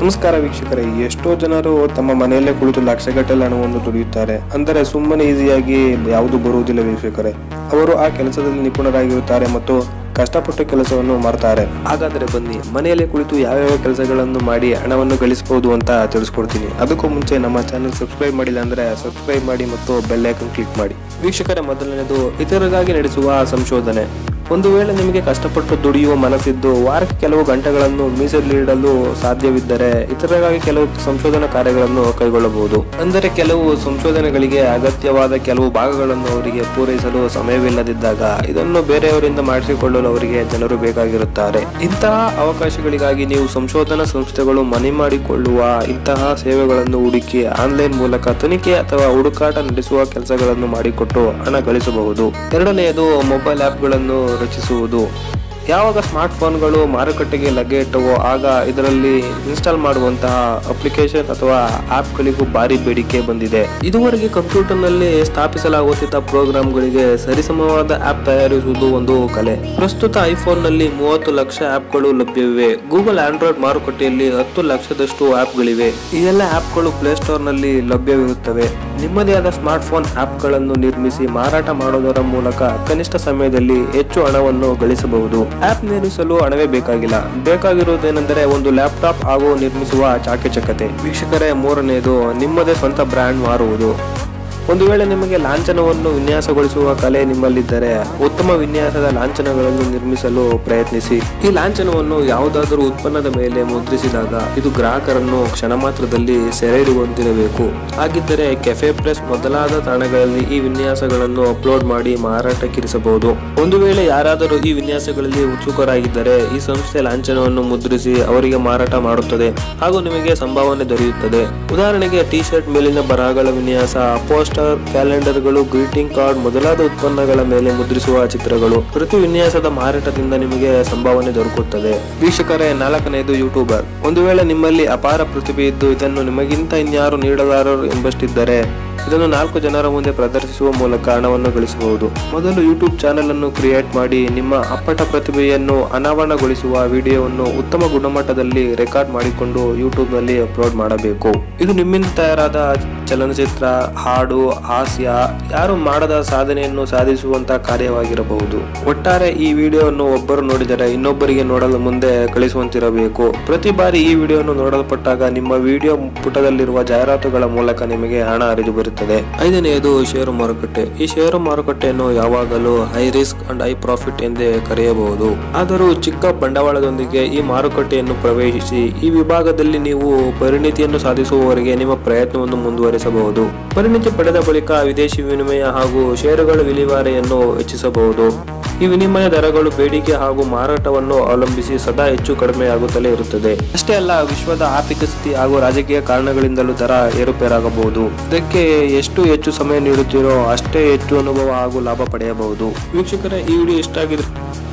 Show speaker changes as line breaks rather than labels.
ನಮಸ್ಕಾರ ವೀಕ್ಷಕರೇ ಎಷ್ಟೋ ಜನರು ತಮ್ಮ ಮನೆಯಲ್ಲೇ ಕುಳಿತು ಲಕ್ಷಗಟ್ಟಲೆ ಹಣವನ್ನು ದುಡಿಯುತ್ತಾರೆ ಅಂದರೆ ಸುಮ್ಮನೆ ಈಸಿಯಾಗಿ ಯಾವುದು ಬರುವುದಿಲ್ಲ ವೀಕ್ಷಕರೇ ಅವರು ಆ ಕೆಲಸದಲ್ಲಿ ನಿಪುಣರಾಗಿರುತ್ತಾರೆ ಮತ್ತು ಕಷ್ಟಪಟ್ಟು ಕೆಲಸವನ್ನು ಮಾಡ್ತಾರೆ ಹಾಗಾದರೆ ಬನ್ನಿ ಮನೆಯಲ್ಲೇ ಕುಳಿತು ಯಾವ್ಯಾವ ಕೆಲಸಗಳನ್ನು ಮಾಡಿ ಹಣವನ್ನು ಗಳಿಸಬಹುದು ಅಂತ ತಿಳಿಸ್ಕೊಡ್ತೀನಿ ಅದಕ್ಕೂ ಮುಂಚೆ ನಮ್ಮ ಚಾನೆಲ್ ಸಬ್ಸ್ಕ್ರೈಬ್ ಮಾಡಿಲ್ಲ ಅಂದ್ರೆ ಸಬ್ಸ್ಕ್ರೈಬ್ ಮಾಡಿ ಮತ್ತು ಬೆಲ್ ಐಕನ್ ಕ್ಲಿಕ್ ಮಾಡಿ ವೀಕ್ಷಕರೇ ಮೊದಲನೇದು ಇತರರಿಗಾಗಿ ನಡೆಸುವ ಸಂಶೋಧನೆ ಒಂದು ವೇಳೆ ನಿಮಗೆ ಕಷ್ಟಪಟ್ಟು ದುಡಿಯುವ ಮನಸ್ಸಿದ್ದು ವಾರಕ್ಕೆ ಕೆಲವು ಗಂಟೆಗಳನ್ನು ಮೀಸಲಿಡಲು ಸಾಧ್ಯವಿದ್ದರೆ ಇತರರಿಗಾಗಿ ಕೆಲವು ಸಂಶೋಧನಾ ಕಾರ್ಯಗಳನ್ನು ಕೈಗೊಳ್ಳಬಹುದು ಅಂದರೆ ಕೆಲವು ಸಂಶೋಧನೆಗಳಿಗೆ ಅಗತ್ಯವಾದ ಕೆಲವು ಭಾಗಗಳನ್ನು ಅವರಿಗೆ ಪೂರೈಸಲು ಸಮಯವಿಲ್ಲದಿದ್ದಾಗ ಇದನ್ನು ಬೇರೆಯವರಿಂದ ಮಾಡಿಸಿಕೊಳ್ಳಲು ಅವರಿಗೆ ಜನರು ಬೇಕಾಗಿರುತ್ತಾರೆ ಇಂತಹ ಅವಕಾಶಗಳಿಗಾಗಿ ನೀವು ಸಂಶೋಧನಾ ಸಂಸ್ಥೆಗಳು ಮನೆ ಮಾಡಿಕೊಳ್ಳುವ ಇಂತಹ ಸೇವೆಗಳನ್ನು ಹುಡುಕಿ ಆನ್ಲೈನ್ ಮೂಲಕ ತನಿಖೆ ಅಥವಾ ಹುಡುಕಾಟ ನಡೆಸುವ ಕೆಲಸಗಳನ್ನು ಮಾಡಿಕೊಟ್ಟು ಹಣ ಗಳಿಸಬಹುದು ಎರಡನೆಯದು ಮೊಬೈಲ್ ಆ್ಯಪ್ಗಳನ್ನು ರಚಿಸುವುದು ಯಾವಾಗ ಸ್ಮಾರ್ಟ್ಫೋನ್ಗಳು ಮಾರುಕಟ್ಟೆಗೆ ಲಗ್ಗೆ ಇಟ್ಟವೋ ಆಗ ಇದರಲ್ಲಿ ಇನ್ಸ್ಟಾಲ್ ಮಾಡುವಂತಹ ಅಪ್ಲಿಕೇಶನ್ ಅಥವಾ ಆ್ಯಪ್ಗಳಿಗೂ ಭಾರಿ ಬೇಡಿಕೆ ಬಂದಿದೆ ಇದುವರೆಗೆ ಕಂಪ್ಯೂಟರ್ನಲ್ಲಿ ಸ್ಥಾಪಿಸಲಾಗುತ್ತಿದ್ದ ಪ್ರೋಗ್ರಾಂಗಳಿಗೆ ಸರಿಸಮವಾದ ಆ್ಯಪ್ ತಯಾರಿಸುವುದು ಒಂದು ಕಲೆ ಪ್ರಸ್ತುತ ಐಫೋನ್ನಲ್ಲಿ ಮೂವತ್ತು ಲಕ್ಷ ಆ್ಯಪ್ಗಳು ಲಭ್ಯವಿವೆ ಗೂಗಲ್ ಆಂಡ್ರಾಯ್ಡ್ ಮಾರುಕಟ್ಟೆಯಲ್ಲಿ ಹತ್ತು ಲಕ್ಷದಷ್ಟು ಆ್ಯಪ್ಗಳಿವೆ ಈ ಎಲ್ಲ ಆ್ಯಪ್ಗಳು ಪ್ಲೇಸ್ಟೋರ್ನಲ್ಲಿ ಲಭ್ಯವಿರುತ್ತವೆ ನಿಮ್ಮದೇ ಆದ ಸ್ಮಾರ್ಟ್ಫೋನ್ ಆ್ಯಪ್ಗಳನ್ನು ನಿರ್ಮಿಸಿ ಮಾರಾಟ ಮಾಡೋದರ ಮೂಲಕ ಕನಿಷ್ಠ ಸಮಯದಲ್ಲಿ ಹೆಚ್ಚು ಹಣವನ್ನು ಗಳಿಸಬಹುದು ಆ್ಯಪ್ ನಿರ್ಮಿಸಲು ಹಣವೇ ಬೇಕಾಗಿಲ್ಲ ಬೇಕಾಗಿರುವುದೇನೆಂದರೆ ಒಂದು ಲ್ಯಾಪ್ಟಾಪ್ ಹಾಗೂ ನಿರ್ಮಿಸುವ ಚಾಕಚಕ್ಯತೆ ವೀಕ್ಷಕರೇ ಮೂರನೆಯದು ನಿಮ್ಮದೇ ಸ್ವಂತ ಬ್ರ್ಯಾಂಡ್ ಮಾರುವುದು ಒಂದು ವೇಳೆ ನಿಮಗೆ ಲಾಂಛನವನ್ನು ವಿನ್ಯಾಸಗೊಳಿಸುವ ಕಲೆ ನಿಮ್ಮಲ್ಲಿದ್ದರೆ ಉತ್ತಮ ವಿನ್ಯಾಸದ ಲಾಂಛನಗಳನ್ನು ನಿರ್ಮಿಸಲು ಪ್ರಯತ್ನಿಸಿ ಈ ಲಾಂಛನವನ್ನು ಯಾವುದಾದರೂ ಉತ್ಪನ್ನದ ಮೇಲೆ ಮುದ್ರಿಸಿದಾಗ ಇದು ಗ್ರಾಹಕರನ್ನು ಕ್ಷಣ ಮಾತ್ರದಲ್ಲಿ ಸೆರೆ ಹಿಡಿಯುವಂತಿರಬೇಕು ಹಾಗಿದ್ದರೆ ಕೆಫೆ ಪ್ರೆಸ್ ಮೊದಲಾದ ತಾಣಗಳಲ್ಲಿ ಈ ವಿನ್ಯಾಸಗಳನ್ನು ಅಪ್ಲೋಡ್ ಮಾಡಿ ಮಾರಾಟಕ್ಕಿರಿಸಬಹುದು ಒಂದು ವೇಳೆ ಯಾರಾದರೂ ಈ ವಿನ್ಯಾಸಗಳಲ್ಲಿ ಉತ್ಸುಕರಾಗಿದ್ದರೆ ಈ ಸಂಸ್ಥೆ ಲಾಂಛನವನ್ನು ಮುದ್ರಿಸಿ ಅವರಿಗೆ ಮಾರಾಟ ಮಾಡುತ್ತದೆ ಹಾಗೂ ನಿಮಗೆ ಸಂಭಾವನೆ ದೊರೆಯುತ್ತದೆ ಉದಾಹರಣೆಗೆ ಟಿ ಶರ್ಟ್ ಮೇಲಿನ ಬರಹಗಳ ವಿನ್ಯಾಸ ಪೋಸ್ಟರ್ ಕ್ಯಾಲೆಂಡರ್ಗಳು ಗ್ರೀಟಿಂಗ್ ಕಾರ್ಡ್ ಮೊದಲಾದ ಉತ್ಪನ್ನಗಳ ಮೇಲೆ ಮುದ್ರಿಸುವ ಚಿತ್ರಗಳು ಪ್ರತಿ ವಿನ್ಯಾಸದ ಮಾರಾಟದಿಂದ ನಿಮಗೆ ಸಂಭಾವನೆ ದೊರಕುತ್ತದೆ ವೀಕ್ಷಕರೇ ನಾಲ್ಕನೆಯದು ಯೂಟ್ಯೂಬರ್ ಒಂದು ವೇಳೆ ನಿಮ್ಮಲ್ಲಿ ಅಪಾರ ಪ್ರತಿಭೆ ಇದ್ದು ಇದನ್ನು ನಿಮಗಿಂತ ಇನ್ಯಾರು ನೀಡಲಾರರು ಎಂಬಷ್ಟಿದ್ದರೆ ಇದನ್ನು ನಾಲ್ಕು ಜನರ ಮುಂದೆ ಪ್ರದರ್ಶಿಸುವ ಮೂಲಕ ಹಣವನ್ನು ಗಳಿಸಬಹುದು ಮೊದಲು ಯೂಟ್ಯೂಬ್ ಚಾನೆಲ್ ಅನ್ನು ಕ್ರಿಯೇಟ್ ಮಾಡಿ ನಿಮ್ಮ ಅಪ್ಪಟ ಪ್ರತಿಭೆಯನ್ನು ಅನಾವರಣಗೊಳಿಸುವ ವಿಡಿಯೋವನ್ನು ಉತ್ತಮ ಗುಣಮಟ್ಟದಲ್ಲಿ ರೆಕಾರ್ಡ್ ಮಾಡಿಕೊಂಡು ಯೂಟ್ಯೂಬ್ನಲ್ಲಿ ಅಪ್ಲೋಡ್ ಮಾಡಬೇಕು ಇದು ನಿಮ್ಮಿಂದ ತಯಾರಾದ ಚಲನಚಿತ್ರ ಹಾಡು ಹಾಸ್ಯ ಯಾರು ಮಾಡದ ಸಾಧನೆಯನ್ನು ಸಾಧಿಸುವಂತ ಕಾರ್ಯವಾಗಿರಬಹುದು ಒಟ್ಟಾರೆ ಈ ವಿಡಿಯೋವನ್ನು ಒಬ್ಬರು ನೋಡಿದರೆ ಇನ್ನೊಬ್ಬರಿಗೆ ನೋಡಲು ಮುಂದೆ ಕಳಿಸುವಂತಿರಬೇಕು ಪ್ರತಿ ಬಾರಿ ಈ ವಿಡಿಯೋವನ್ನು ನೋಡಲ್ಪಟ್ಟಾಗ ನಿಮ್ಮ ವಿಡಿಯೋ ಪುಟದಲ್ಲಿರುವ ಜಾಹೀರಾತುಗಳ ಮೂಲಕ ನಿಮಗೆ ಹಣ ಹರಿದು ಬರುತ್ತದೆ ಐದನೆಯದು ಷೇರು ಮಾರುಕಟ್ಟೆ ಈ ಷೇರು ಮಾರುಕಟ್ಟೆಯನ್ನು ಯಾವಾಗಲೂ high risk and high profit ಎಂದೇ ಕರೆಯಬಹುದು ಆದರೂ ಚಿಕ್ಕ ಬಂಡವಾಳದೊಂದಿಗೆ ಈ ಮಾರುಕಟ್ಟೆಯನ್ನು ಪ್ರವೇಶಿಸಿ ಈ ವಿಭಾಗದಲ್ಲಿ ನೀವು ಪರಿಣಿತಿಯನ್ನು ಸಾಧಿಸುವವರೆಗೆ ನಿಮ್ಮ ಪ್ರಯತ್ನವನ್ನು ಮುಂದುವರಿಸಬಹುದು ಪರಿಣಿತಿ ಪಡೆದ ಬಳಿಕ ವಿದೇಶಿ ವಿನಿಮಯ ಹಾಗೂ ಷೇರುಗಳ ವಿಲೇವಾರಿಯನ್ನು ಹೆಚ್ಚಿಸಬಹುದು ಈ ವಿನಿಮಯ ದರಗಳು ಬೇಡಿಕೆ ಹಾಗೂ ಮಾರಾಟವನ್ನು ಅವಲಂಬಿಸಿ ಸದಾ ಹೆಚ್ಚು ಕಡಿಮೆಯಾಗುತ್ತಲೇ ಇರುತ್ತದೆ ಅಷ್ಟೇ ಅಲ್ಲ ವಿಶ್ವದ ಆರ್ಥಿಕ ಸ್ಥಿತಿ ಹಾಗೂ ರಾಜಕೀಯ ಕಾರಣಗಳಿಂದಲೂ ದರ ಏರುಪೇರಾಗಬಹುದು ಇದಕ್ಕೆ ಎಷ್ಟು ಹೆಚ್ಚು ಸಮಯ ನೀಡುತ್ತೀರೋ ಅಷ್ಟೇ ಹೆಚ್ಚು ಅನುಭವ ಹಾಗೂ ಲಾಭ ಪಡೆಯಬಹುದು ವೀಕ್ಷಕರೇ ಈ ವಿಡಿಯೋ ಇಷ್ಟ ಆಗಿದ್ರೆ